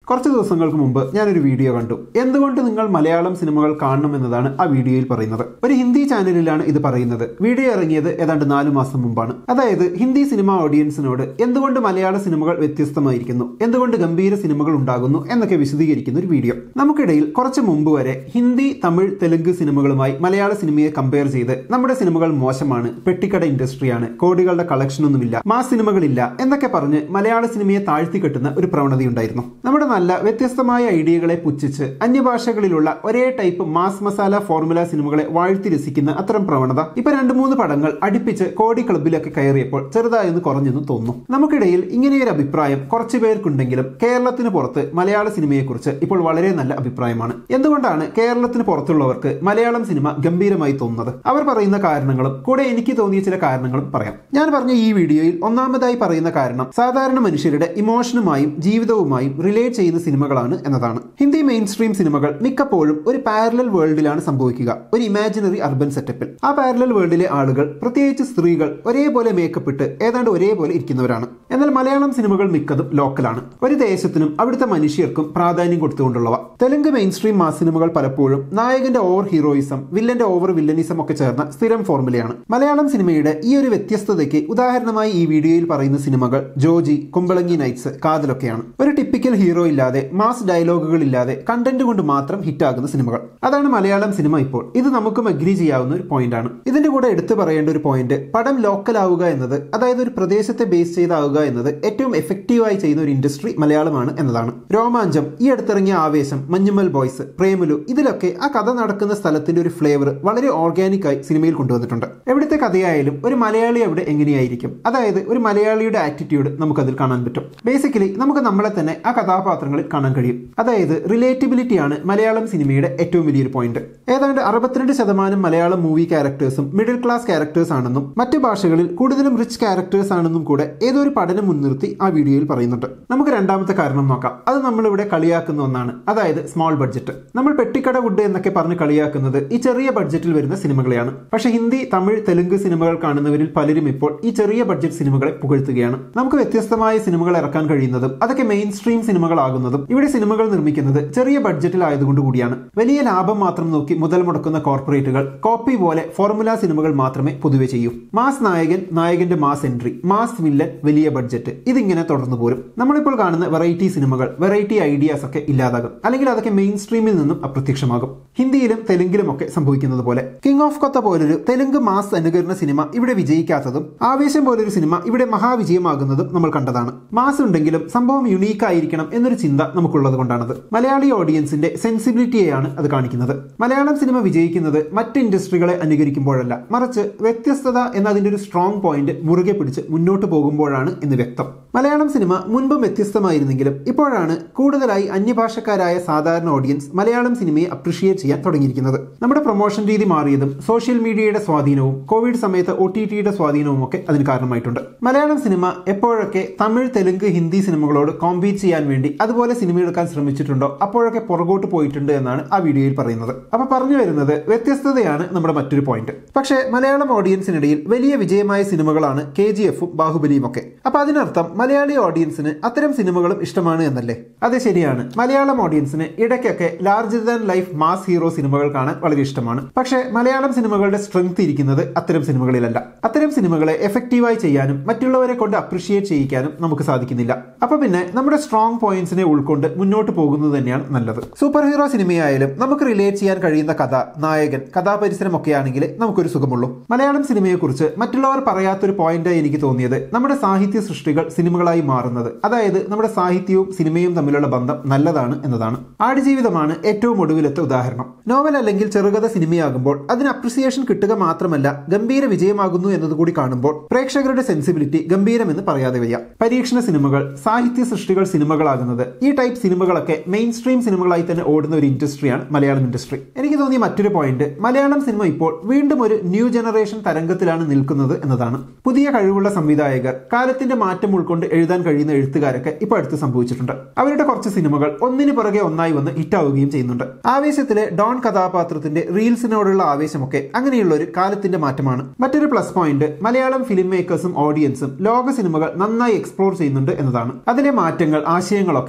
കുറച്ച് ദിവസങ്ങൾക്ക് മുമ്പ് ഞാനൊരു വീഡിയോ കണ്ടു എന്തുകൊണ്ട് നിങ്ങൾ മലയാളം സിനിമകൾ കാണണമെന്നതാണ് ആ വീഡിയോയിൽ പറയുന്നത് ഒരു ഹിന്ദി ചാനലിലാണ് ഇത് പറയുന്നത് വീഡിയോ ഇറങ്ങിയത് ഏതാണ്ട് നാലു മാസം മുമ്പാണ് അതായത് ഹിന്ദി സിനിമ ഓഡിയൻസിനോട് എന്തുകൊണ്ട് മലയാള സിനിമകൾ വ്യത്യസ്തമായിരിക്കുന്നു എന്തുകൊണ്ട് ഗംഭീര സിനിമകൾ ഉണ്ടാകുന്നു എന്നൊക്കെ വിശദീകരിക്കുന്ന ഒരു വീഡിയോ നമുക്കിടയിൽ കുറച്ച് മുമ്പ് വരെ ഹിന്ദി തമിഴ് തെലുങ്ക് സിനിമകളുമായി മലയാള സിനിമയെ കമ്പയർ ചെയ്ത് നമ്മുടെ സിനിമകൾ മോശമാണ് പെട്ടിക്കട ഇൻഡസ്ട്രിയാണ് കോടികളുടെ കളക്ഷൻ ഒന്നുമില്ല മാസ് സിനിമകളില്ല എന്നൊക്കെ പറഞ്ഞ് മലയാള സിനിമയെ താഴ്ത്തിക്കെട്ടുന്ന ഒരു പ്രവണതയുണ്ടായിരുന്നു നമ്മുടെ നല്ല വ്യത്യസ്തമായ ഐഡിയകളെ പുച്ഛിച്ച് അന്യഭാഷകളിലുള്ള ഒരേ ടൈപ്പ് മാസ് മസാല ഫോർമുല സിനിമകളെ വാഴ്ത്തി രസിക്കുന്ന അത്തരം പ്രവണത ഇപ്പൊ രണ്ട് മൂന്ന് പടങ്ങൾ അടുപ്പിച്ച് കോടി ക്ലബിലൊക്കെ കയറിയപ്പോൾ ചെറുതായൊന്ന് കുറഞ്ഞെന്ന് തോന്നുന്നു നമുക്കിടയിൽ ഇങ്ങനെയൊരു അഭിപ്രായം കുറച്ചു പേർക്കുണ്ടെങ്കിലും കേരളത്തിന് പുറത്ത് മലയാള സിനിമയെക്കുറിച്ച് ഇപ്പോൾ വളരെ നല്ല അഭിപ്രായമാണ് എന്തുകൊണ്ടാണ് കേരളത്തിന് പുറത്തുള്ളവർക്ക് മലയാളം സിനിമ ഗംഭീരമായി തോന്നുന്നത് അവർ പറയുന്ന കാരണങ്ങളും കൂടെ എനിക്ക് തോന്നിയ ചില കാരണങ്ങളും പറയാം ഞാൻ പറഞ്ഞ ഈ വീഡിയോയിൽ ഒന്നാമതായി പറയുന്ന കാരണം സാധാരണ മനുഷ്യരുടെ ഇമോഷനുമായും ജീവിതവുമായും റിലേറ്റ് ചെയ്യുന്ന സിനിമകളാണ് എന്നതാണ് ഹിന്ദി മെയിൻ സ്ട്രീം സിനിമകൾ മിക്കപ്പോഴും ഒരു പാരലൽ വേൾഡിലാണ് സംഭവിക്കുക ഒരു ഇമാജിനറി അർബൻ സെറ്റപ്പിൽ ആ പാരലൽ വേൾഡിലെ ആളുകൾ പ്രത്യേകിച്ച് സ്ത്രീകൾ ഒരേപോലെ മേക്കപ്പ് ഇട്ട് ഏതാണ്ട് ഒരേപോലെ ഇരിക്കുന്നവരാണ് എന്നാൽ മലയാളം സിനിമകൾ മിക്കതും ലോക്കലാണ് ഒരു ദേശത്തിനും അവിടുത്തെ മനുഷ്യർക്കും പ്രാധാന്യം കൊടുത്തുകൊണ്ടുള്ളവ തെലുങ്ക് മെയിൻ സ്ട്രീം മാസ് സിനിമകൾ പലപ്പോഴും നായകന്റെ ഓവർ ഹീറോയിസം വില്ലന്റെ ഓവർ വില്ലനിസം ഒക്കെ ചേർന്ന സ്ഥിരം ഫോർമുലയാണ് മലയാളം സിനിമയുടെ ഈ ഒരു വ്യത്യസ്തതയ്ക്ക് ഉദാഹരണമായി ഈ വീഡിയോയിൽ പറയുന്ന സിനിമകൾ ജോജി കുമ്പളങ്ങി നൈറ്റ്സ് കാതലൊക്കെയാണ് ഒരു ടിപ്പിക്കൽ ഹീറോ ഇല്ലാതെ മാസ് ഡയലോഗുകൾ ഇല്ലാതെ കണ്ടന്റ് കൊണ്ട് മാത്രം ഹിറ്റാകുന്ന സിനിമകൾ അതാണ് മലയാളം സിനിമ ഇപ്പോൾ ഇത് നമുക്കും അഗ്രി ചെയ്യാവുന്ന ഒരു പോയിന്റ് ആണ് ഇതിന്റെ കൂടെ എടുത്തു പറയേണ്ട ഒരു പോയിന്റ് പടം ലോക്കൽ ആവുക എന്നത് അതായത് ഒരു പ്രദേശത്തെ ബേസ് ചെയ്താവുക എന്നത് ഏറ്റവും എഫക്റ്റീവായി ചെയ്യുന്ന ഒരു ഇൻഡസ്ട്രി മലയാളമാണ് എന്നതാണ് രോമാഞ്ചം ഈ അടുത്തിറങ്ങിയ ആവേശം മഞ്ഞുമൽ ബോയ്സ് പ്രേമലു ഇതിലൊക്കെ ആ കഥ നടക്കുന്ന സ്ഥലത്തിന്റെ ഒരു ഫ്ലേവർ വളരെ ഓർഗാനിക് ആയി സിനിമയിൽ കൊണ്ടുവന്നിട്ടുണ്ട് എവിടുത്തെ കഥയായാലും ഒരു മലയാളി അവിടെ എങ്ങനെയായിരിക്കും അതായത് ഒരു മലയാളിയുടെ ആറ്റിറ്റ്യൂഡ് നമുക്കതിൽ കാണാൻ പറ്റും ബേസിക്കലി നമുക്ക് നമ്മളെ തന്നെ ആ കഥാപാത്രങ്ങളിൽ കാണാൻ കഴിയും അതായത് റിലേറ്റബിലിറ്റിയാണ് മലയാളം സിനിമയുടെ ഏറ്റവും വലിയൊരു പോയിന്റ് ഏതാണ്ട് അറുപത്തിരണ്ട് ശതമാനം മലയാളം മൂവി ക്യാരക്ടേഴ്സും മിഡിൽ ക്ലാസ് ക്യാരക്ടേഴ്സ് ആണെന്നും മറ്റ് ഭാഷകളിൽ കൂടുതലും റിച്ച് ക്യാരക്ടേഴ്സ് ആണെന്നും കൂടെ ഏതോ ഒരു പഠനം മുൻനിർത്തി ആ വീഡിയോയിൽ പറയുന്നുണ്ട് നമുക്ക് രണ്ടാമത്തെ കാരണം നോക്കാം അത് നമ്മളിവിടെ കളിയാക്കുന്ന ഒന്നാണ് അതായത് സ്മോൾ ബഡ്ജറ്റ് നമ്മൾ പെട്ടിക്കട വുഡ് എന്നൊക്കെ പറഞ്ഞ് കളിയാക്കുന്നത് ഈ ചെറിയ ബഡ്ജറ്റിൽ വരുന്ന സിനിമകളെയാണ് പക്ഷേ ഹിന്ദി തമിഴ് തെലുങ്ക് സിനിമകൾ കാണുന്നവരിൽ പലരും ഇപ്പോൾ ഈ ചെറിയ ബഡ്ജറ്റ് സിനിമകളെ പുകഴ്ത്തുകയാണ് നമുക്ക് വ്യത്യസ്തമായ സിനിമകൾ ഇറക്കാൻ കഴിയുന്നതും അതൊക്കെ മെയിൻ സ്ട്രീം സിനിമകളാകുന്നതും ഇവിടെ സിനിമകൾ നിർമ്മിക്കുന്നത് ചെറിയ ബഡ്ജറ്റിൽ ആയതുകൊണ്ട് കൂടിയാണ് വലിയ ലാഭം മാത്രം നോക്കി മുതൽ മുടക്കുന്ന കോർപ്പറേറ്റുകൾ കോപ്പി പോലെ ഫോർമുല സിനിമകൾ മാത്രമേ പൊതുവെ ചെയ്യൂ മാസ് നായകൻ നായകന്റെ മാസ് എൻട്രി മാസ് വില്ലൻ വലിയ ബഡ്ജറ്റ് ഇതിങ്ങനെ തുടർന്നു പോരും നമ്മളിപ്പോൾ കാണുന്ന വെറൈറ്റി സിനിമകൾ വെറൈറ്റി ഐഡിയാസ് ഒക്കെ ഇല്ലാതാകും അല്ലെങ്കിൽ അതൊക്കെ മെയിൻ സ്ട്രീമിൽ നിന്നും അപ്രത്യക്ഷമാകും ഹിന്ദിയിലും തെലുങ്കിലും ഒക്കെ സംഭവിക്കുന്നത് പോലെ കിങ് ഓഫ് കൊത്ത പോലൊരു തെലുങ്ക് മാസ് അനുകരണ സിനിമ ഇവിടെ വിജയിക്കാത്തതും ആവേശം പോലൊരു സിനിമ ഇവിടെ മഹാവിജയമാകുന്നതും നമ്മൾ കണ്ടതാണ് മാസ് ഉണ്ടെങ്കിലും സംഭവം യുണീക്ക് ആയിരിക്കണം എന്നൊരു ചിന്ത നമുക്കുള്ളത് കൊണ്ടാണത് മലയാളി ഓഡിയൻസിന്റെ സെൻസിബിലിറ്റിയെയാണ് അത് കാണിക്കുന്നത് മലയാളം സിനിമ വിജയിക്കുന്നത് മറ്റ് ഇൻഡസ്ട്രികളെ അനുകരിക്കുമ്പോഴല്ല മറിച്ച് വ്യത്യസ്തത എന്നതിന്റെ ഒരു സ്ട്രോങ് പോയിന്റ് മുറുകെ പിടിച്ച് മുന്നോട്ട് പോകുമ്പോഴാണ് എന്ന് വ്യക്തം മലയാളം സിനിമ മുൻപും വ്യത്യസ്തമായിരുന്നെങ്കിലും ഇപ്പോഴാണ് കൂടുതലായി അന്യഭാഷക്കാരായ സാധാരണ ഓഡിയൻസ് മലയാളം സിനിമയെ അപ്രിഷിയേറ്റ് ചെയ്യാൻ തുടങ്ങിയിരിക്കുന്നത് നമ്മുടെ പ്രൊമോഷൻ രീതി മാറിയതും സോഷ്യൽ മീഡിയയുടെ സ്വാധീനവും കോവിഡ് സമയത്ത് ഒ ടി ടിയുടെ സ്വാധീനവും ഒക്കെ അതിന് കാരണമായിട്ടുണ്ട് മലയാളം സിനിമ എപ്പോഴൊക്കെ തമിഴ് തെലുങ്ക് ഹിന്ദി സിനിമകളോട് കോമ്പീറ്റ് ചെയ്യാൻ വേണ്ടി അതുപോലെ സിനിമ എടുക്കാൻ ശ്രമിച്ചിട്ടുണ്ടോ അപ്പോഴൊക്കെ പുറകോട്ട് പോയിട്ടുണ്ട് എന്നാണ് ആ വീഡിയോയിൽ പറയുന്നത് അപ്പൊ പറഞ്ഞു വരുന്നത് വ്യത്യസ്തതയാണ് നമ്മുടെ മറ്റൊരു പോയിന്റ് പക്ഷേ മലയാളം ഓഡിയൻസിനിടയിൽ വലിയ വിജയമായ സിനിമകളാണ് കെ ജി എഫും ബാഹുബലിയും ഒക്കെ അപ്പൊ അതിനർത്ഥം മലയാളി ഓഡിയൻസിന് അത്തരം സിനിമകളും ഇഷ്ടമാണ് എന്നല്ലേ അത് ശരിയാണ് മലയാളം ഓഡിയൻസിന് ഇടയ്ക്കൊക്കെ larger than life mass hero സിനിമകൾ കാണാൻ വളരെ ഇഷ്ടമാണ് പക്ഷേ മലയാളം സിനിമകളുടെ സ്ട്രെങ്ത് ഇരിക്കുന്നത് അത്തരം സിനിമകളിലല്ല അത്തരം സിനിമകളെ എഫക്റ്റീവായി ചെയ്യാനും മറ്റുള്ളവരെ കൊണ്ട് അപ്രിഷിയേറ്റ് ചെയ്യിക്കാനും നമുക്ക് സാധിക്കുന്നില്ല അപ്പൊ പിന്നെ നമ്മുടെ സ്ട്രോങ് പോയിന്റ്സിനെ ഉൾക്കൊണ്ട് മുന്നോട്ട് പോകുന്നത് തന്നെയാണ് നല്ലത് സൂപ്പർ ഹീറോ സിനിമയായാലും നമുക്ക് റിലേറ്റ് ചെയ്യാൻ കഴിയുന്ന കഥ നായകൻ കഥാപരിസരം ഒക്കെ ആണെങ്കിൽ നമുക്കൊരു സുഖമുള്ളൂ മലയാളം സിനിമയെക്കുറിച്ച് മറ്റുള്ളവർ പറയാത്തൊരു പോയിന്റായി എനിക്ക് തോന്നിയത് നമ്മുടെ സാഹിത്യ സൃഷ്ടികൾ സിനിമകളായി മാറുന്നത് അതായത് നമ്മുടെ സാഹിത്യവും സിനിമയും തമ്മിലുള്ള ബന്ധം നല്ലതാണ് എന്നതാണ് ആടുജീവിതമാണ് ഏറ്റവും ഒടുവിലത്തെ ഉദാഹരണം നോവൽ അല്ലെങ്കിൽ ചെറുകഥ സിനിമയാകുമ്പോൾ അതിന് അപ്രിസിയേഷൻ കിട്ടുക മാത്രമല്ല ഗംഭീര വിജയമാകുന്നു എന്നതുകൂടി കാണുമ്പോൾ പ്രേക്ഷകരുടെ സെൻസിബിലിറ്റി ഗംഭീരമെന്ന് പറയാതെ വയ്യ പരീക്ഷണ സിനിമകൾ സാഹിത്യ സൃഷ്ടികൾ സിനിമകളാകുന്നത് ഈ ടൈപ്പ് സിനിമകളൊക്കെ മെയിൻ സ്ട്രീം സിനിമകളായി തന്നെ ഓടുന്ന ഒരു ഇൻഡസ്ട്രിയാണ് മലയാളം ഇൻഡസ്ട്രി എനിക്ക് തോന്നിയ മറ്റൊരു പോയിന്റ് മലയാളം സിനിമ ഇപ്പോൾ വീണ്ടും ഒരു ന്യൂ ജനറേഷൻ തരംഗത്തിലാണ് നിൽക്കുന്നത് എന്നതാണ് പുതിയ കഴിവുള്ള സംവിധായകർ കാലത്തിന്റെ മാറ്റം ഉൾക്കൊണ്ട് എഴുതാൻ കഴിയുന്ന എഴുത്തുകാരൊക്കെ ഇപ്പോൾ അടുത്ത് സംഭവിച്ചിട്ടുണ്ട് അവരുടെ കുറച്ച് സിനിമകൾ ഒന്നിനു പുറകെ ഒന്നായി വന്ന് ഹിറ്റാവുകയും ചെയ്യുന്നുണ്ട് ആവേശത്തിലെ ഡോൺ കഥാപാത്രത്തിന്റെ റീൽസിനോടുള്ള ആവേശമൊക്കെ അങ്ങനെയുള്ള ഒരു കാലത്തിന്റെ മാറ്റമാണ് മറ്റൊരു പ്ലസ് പോയിന്റ് മലയാളം ഫിലിം മേക്കേഴ്സും ഓഡിയൻസും ലോക സിനിമകൾ നന്നായി എക്സ്പ്ലോർ ചെയ്യുന്നുണ്ട് എന്നതാണ് അതിലെ മാറ്റങ്ങൾ ആശയങ്ങളൊക്കെ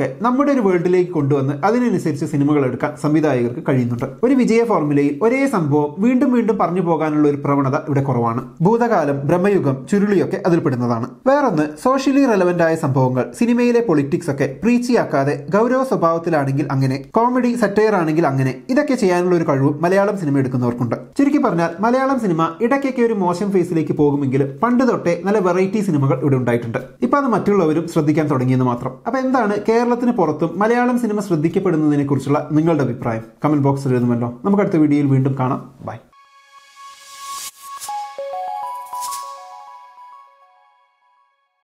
നമ്മുടെ ഒരു വേൾഡിലേക്ക് കൊണ്ടുവന്ന് അതിനനുസരിച്ച് സിനിമകൾ എടുക്കാൻ സംവിധായകർക്ക് കഴിയുന്നുണ്ട് ഒരു വിജയ ഫോർമുലയിൽ ഒരേ സംഭവം വീണ്ടും വീണ്ടും പറഞ്ഞു പോകാനുള്ള ഒരു പ്രവണത ഇവിടെ കുറവാണ് ഭൂതകാലം ബ്രഹ്മയുഗം ചുരുളിയൊക്കെ അതിൽപ്പെടുന്നതാണ് വേറൊന്ന് സോഷ്യലി റെലവെന്റ് ആയ സംഭവങ്ങൾ സിനിമയിലെ പൊളിറ്റിക്സ് ഒക്കെ പ്രീച്ചിയാക്കാതെ ഗൗരവ സ്വഭാവത്തിലാണെങ്കിൽ അങ്ങനെ കോമഡി സറ്റയർ ആണെങ്കിൽ അങ്ങനെ ഇതൊക്കെ ചെയ്യാനുള്ള ഒരു കഴിവും മലയാളം സിനിമ എടുക്കുന്നവർക്കുണ്ട് ചുരുക്കി പറഞ്ഞാൽ മലയാളം സിനിമ ഇടയ്ക്കൊക്കെ ഒരു മോശം ഫേസിലേക്ക് പോകുമെങ്കിലും പണ്ട് തൊട്ടേ നല്ല വെറൈറ്റി സിനിമകൾ ഇവിടെ ഉണ്ടായിട്ടുണ്ട് ഇപ്പൊ അത് മറ്റുള്ളവരും ശ്രദ്ധിക്കാൻ തുടങ്ങിയെന്ന് മാത്രം അപ്പൊ എന്താണ് കേരളത്തിന് പുറത്തും മലയാളം സിനിമ ശ്രദ്ധിക്കപ്പെടുന്നതിനെ കുറിച്ചുള്ള നിങ്ങളുടെ അഭിപ്രായം കമന്റ് ബോക്സിൽ എഴുതുമല്ലോ നമുക്ക് അടുത്ത വീഡിയോയിൽ വീണ്ടും കാണാം ബൈ